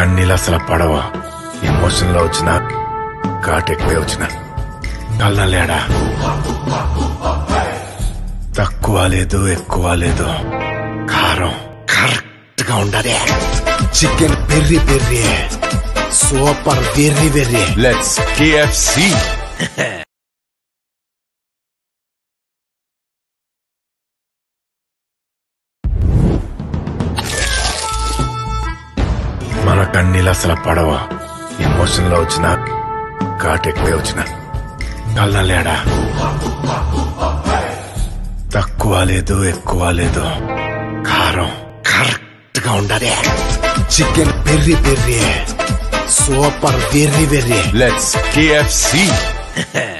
కన్నీళ్ళు అసలు పడవ ఎమోషన్ లో వచ్చిన ఘాట్ ఎక్కువే వచ్చిన కళ్ళలేడా తక్కువ లేదు ఎక్కువ లేదు కారం కరెక్ట్ గా ఉండాలి చికెన్ పెర్రి పెర్రి సూపర్ వెర్రి వెర్రి లెట్స్ కేఎఫ్సి మన కన్నీళ్ళు అసలు పడవ ఎమోషన్ లో వచ్చిన ఘాట్ ఎక్కువే వచ్చిన కళ్ళలేడా తక్కువ లేదు ఎక్కువ లేదు కారం కరెక్ట్ గా ఉండాలి చికెన్ పెర్రి పెర్రి సూపర్ వెర్రి వెర్రి లెట్స్ కేఎఫ్సి